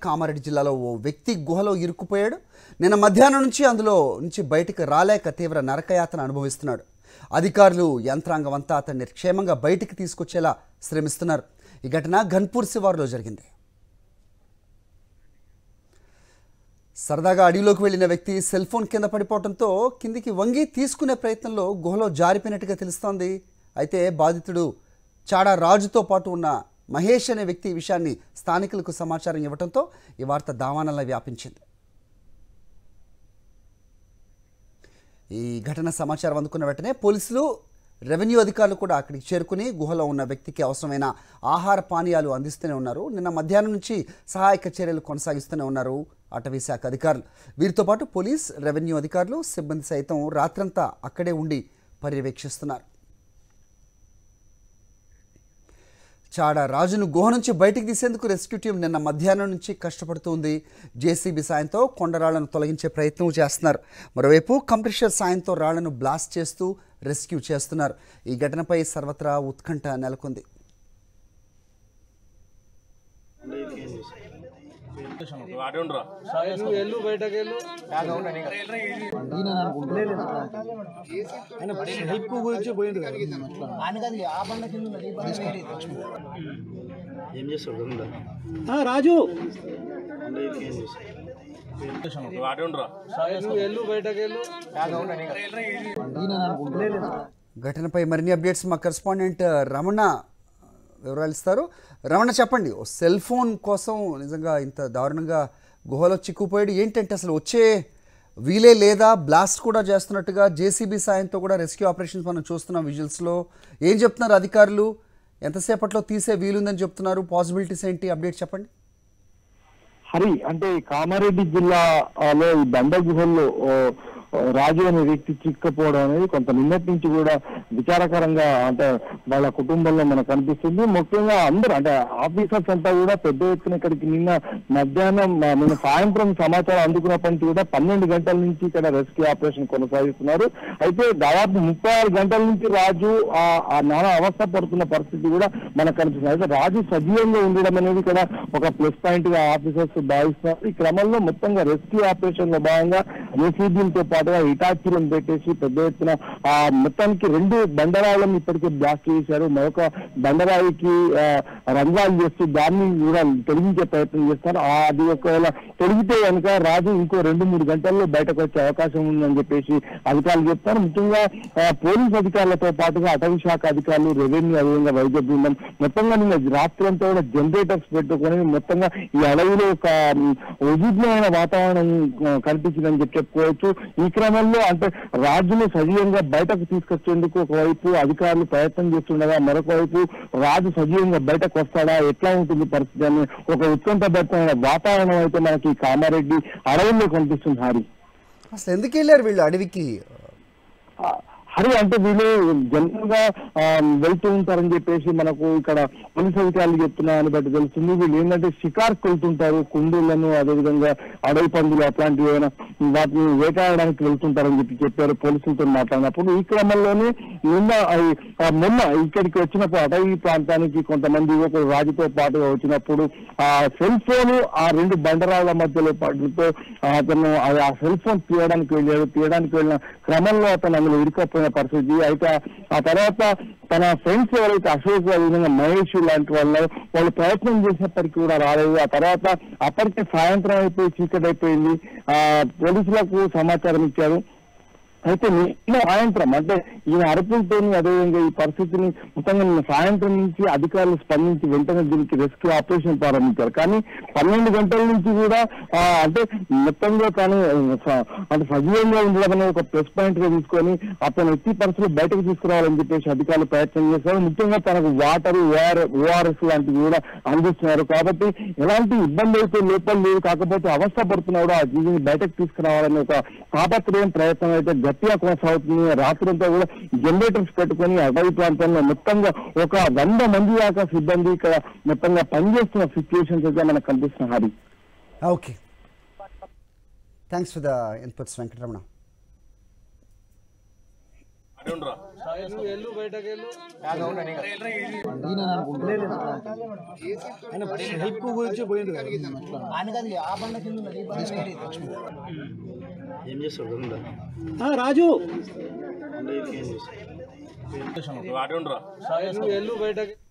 కామారెడ్డి జిల్లాలో ఓ వ్యక్తి గుహలో ఇరుక్కుపోయాడు నిన్న మధ్యాహ్నం నుంచి అందులో నుంచి బయటకు రాలేక తీవ్ర నరకయాతన అనుభవిస్తున్నాడు అధికారులు యంత్రాంగం అంతా అతన్ని క్షేమంగా బయటికి తీసుకొచ్చేలా శ్రమిస్తున్నారు ఈ ఘటన ఘన్పూర్ శివారులో జరిగింది సరదాగా అడవిలోకి వెళ్లిన వ్యక్తి సెల్ ఫోన్ కింద పడిపోవడంతో కిందికి వంగి తీసుకునే ప్రయత్నంలో గుహలో జారిపోయినట్టుగా తెలుస్తోంది అయితే బాధితుడు చాడా రాజుతో పాటు ఉన్న మహేష్ అనే వ్యక్తి ఈ విషయాన్ని స్థానికులకు సమాచారం ఇవ్వడంతో ఈ వార్త దావానంలో వ్యాపించింది ఈ ఘటన సమాచారం అందుకున్న వెంటనే పోలీసులు రెవెన్యూ అధికారులు కూడా అక్కడికి చేరుకుని గుహలో ఉన్న వ్యక్తికి అవసరమైన ఆహార పానీయాలు అందిస్తూనే ఉన్నారు నిన్న మధ్యాహ్నం నుంచి సహాయక చర్యలు కొనసాగిస్తూనే ఉన్నారు అటవీ శాఖ అధికారులు వీరితో పాటు పోలీస్ రెవెన్యూ అధికారులు సిబ్బంది సైతం రాత్రంతా అక్కడే ఉండి పర్యవేక్షిస్తున్నారు చాడ రాజును గుహ నుంచి బయటికి తీసేందుకు రెస్క్యూ టీం నిన్న మధ్యాహ్నం నుంచి కష్టపడుతుంది జేసీబీ సాయంతో కొండరాళ్లను తొలగించే ప్రయత్నం చేస్తున్నారు మరోవైపు కంప్రెషర్ సాయంతో రాళ్లను బ్లాస్ట్ చేస్తూ రెస్క్యూ చేస్తున్నారు ఈ ఘటనపై సర్వత్రా ఉత్కంఠ నెలకొంది అటు ఉండరా నువ్వు వెళ్ళు బయటకు వెళ్ళు హైప్ గురించి పోయిండు ఏం చేస్తాడు ఉందా రాజు అటు ఉండరా నువ్వు వెళ్ళు బయటకు వెళ్ళు ఘటనపై మరిన్ని అప్డేట్స్ మా కరెస్పాండెంట్ రమణ వివరాలు ఇస్తారు రమణ చెప్పండి ఓ సెల్ ఫోన్ కోసం నిజంగా ఇంత దారుణంగా గుహలో చిక్కుపోయాడు ఏంటంటే అసలు వచ్చే వీలే లేదా బ్లాస్ట్ కూడా చేస్తున్నట్టుగా జేసీబీ సాయంతో కూడా రెస్క్యూ ఆపరేషన్స్ మనం చూస్తున్నాం విజువల్స్లో ఏం చెప్తున్నారు అధికారులు ఎంతసేపట్లో తీసే వీలుందని చెప్తున్నారు పాసిబిలిటీస్ ఏంటి అప్డేట్ చెప్పండి హరి అంటే కామారెడ్డి జిల్లాలో ఈ బండ గుహల్లో ఓ, ఓ, రాజు అనే వ్యక్తి చిక్కపోవడం అనేది కొంత నిన్నటి నుంచి కూడా విచారకరంగా అంటే వాళ్ళ కుటుంబంలో మనకు కనిపిస్తుంది ముఖ్యంగా అందరూ అంటే ఆఫీసర్స్ అంతా కూడా పెద్ద ఎత్తున ఇక్కడికి నిన్న మధ్యాహ్నం ఆ, నిన్న సాయంత్రం సమాచారం అందుకున్నప్పటి నుంచి కూడా పన్నెండు గంటల నుంచి ఇక్కడ రెస్క్యూ ఆపరేషన్ కొనసాగిస్తున్నారు అయితే దాదాపు ముప్పై ఆరు గంటల నుంచి రాజు ఆ ఆ నానా అవస్థ పడుతున్న పరిస్థితి కూడా మనకు కనిపిస్తుంది అయితే రాజు సజీవంగా ఉండడం అనేది ఇక్కడ ఒక ప్లస్ పాయింట్ గా ఆఫీసర్స్ భావిస్తున్నారు ఈ క్రమంలో మొత్తంగా రెస్క్యూ ఆపరేషన్ లో భాగంగా జేసీబీలతో పాటుగా ఇటాచీలను పెట్టేసి పెద్ద ఎత్తున ఆ మొత్తానికి రెండు బండరాలను ఇప్పటికే బ్లాస్ట్ చేశారు మరొక బండరాయికి ఆ, రంధ్రాలు చేస్తూ దాన్ని కూడా తొలగించే ప్రయత్నం చేస్తారు ఆ అది ఒకవేళ తొలగితే కనుక రాజు ఇంకో రెండు మూడు గంటల్లో బయటకు వచ్చే అవకాశం ఉందని చెప్పేసి అధికారులు చెప్తారు ముఖ్యంగా ఆ, పోలీస్ అధికారులతో పాటుగా అటవీ శాఖ అధికారులు రెవెన్యూ అదేవిధంగా వైద్య బృందం మొత్తంగా నిన్న రాత్రంతా కూడా జనరేటర్స్ పెట్టుకొని మొత్తంగా ఈ అడవిలో ఒక ఉమ్, ఉద్విగ్నమైన వాతావరణం ఆ, కనిపించిందని చెప్పి చెప్పుకోవచ్చు ఈ క్రమంలో అంటే రాజును సజీవంగా బయటకు తీసుకొచ్చేందుకు ఒకవైపు అధికారులు ప్రయత్నం చేస్తుండగా మరొక వైపు రాజు సజీవంగా బయటకు వస్తాడా ఎట్లా ఉంటుంది పరిస్థితి అని ఒక ఉత్కంఠభరితమైన వాతావరణం అయితే మనకి ఈ కామారెడ్డి అడవుల్లో కనిపిస్తుంది హరి అసలు ఎందుకు వెళ్ళారు వీళ్ళు అడవికి ఆ, హరి అంటే వీళ్ళు జనరల్ గా ఆ, వెళ్తూ ఉంటారని చెప్పేసి మనకు ఇక్కడ పోలీస్ అధికారులు చెప్తున్నారని బట్టి తెలుస్తుంది వీళ్ళు ఏంటంటే షికార్కి వెళ్తుంటారు కుండీలను అదేవిధంగా అడవి పందులు అట్లాంటివి ఏమైనా వాటిని వేటాడడానికి వెళ్తుంటారని చెప్పి చెప్పారు పోలీసులతో మాట్లాడినప్పుడు ఈ క్రమంలోనే నిన్న ఆ- ఆ మొన్న ఇక్కడికి వచ్చినప్పుడు అటవీ ప్రాంతానికి కొంతమంది యువకులు రాజుతో పాటుగా వచ్చినప్పుడు ఆ సెల్ ఫోన్ ఆ రెండు బండరాల మధ్యలో పడుతూ అతను ఆ- ఆ సెల్ ఫోన్ తీయడానికి వెళ్ళాడు తీయడానికి వెళ్ళిన క్రమంలో అతను అందులో ఇరుకపోయిన పరిస్థితి అయితే ఆ తర్వాత తన ఫ్రెండ్స్ ఎవరైతే అశోక్ అదేవిధంగా మహేష్ లాంటి వాళ్ళు వాళ్ళు ప్రయత్నం చేసినప్పటికీ కూడా రాలేదు ఆ తర్వాత అప్పటికే సాయంత్రం అయిపోయి చీకటి అయిపోయింది ఆ పోలీసులకు సమాచారం ఇచ్చారు అయితే నిన్న సాయంత్రం అంటే ఈయన అరుపులతో అదేవిధంగా ఈ పరిస్థితిని మొత్తంగా నిన్న సాయంత్రం నుంచి అధికారులు స్పందించి వెంటనే దీనికి రెస్క్యూ ఆపరేషన్ ప్రారంభించారు కానీ పన్నెండు గంటల నుంచి కూడా ఆ, అంటే మొత్తంగా తాను స- అంటే సజీవంగా ఉండడం అనేది ఒక ప్లస్ పాయింట్ గా తీసుకొని అతను ఎట్టి పరిస్థితులు బయటకు తీసుకురావాలని చెప్పేసి అధికారులు ప్రయత్నం చేశారు ముఖ్యంగా తనకు వాటర్ ఓఆర్ఎస్ లాంటివి కూడా అందిస్తున్నారు కాబట్టి ఎలాంటి ఇబ్బంది అయితే లోపల లేదు కాకపోతే అవస్థ పడుతున్నాడు ఆ జీవిని బయటకు తీసుకురావాలని ఒక తాపత్రయం ప్రయత్నం అయితే గట్టిగా కొనసాగుతుంది రాత్రంతా కూడా జనరేటర్స్ పెట్టుకొని అడవి ప్రాంతంలో మొత్తంగా ఒక వంద మంది దాకా సిబ్బంది ఇక్కడ మొత్తంగా పనిచేస్తున్న సిచ్యువేషన్స్ అయితే మనకు కనిపిస్తున్న Hari okay thanks for the inputs Venkataramana అటు ఉండరా నువ్వు ఎల్లు బయటకు వెళ్ళు హైప్ గురించి పోయిండు ఏం చేస్తాడు గంగా ఆ, రాజు ఏం చేస్తాడు వాడే ఉండరా నువ్వు ఎల్లు బయటకు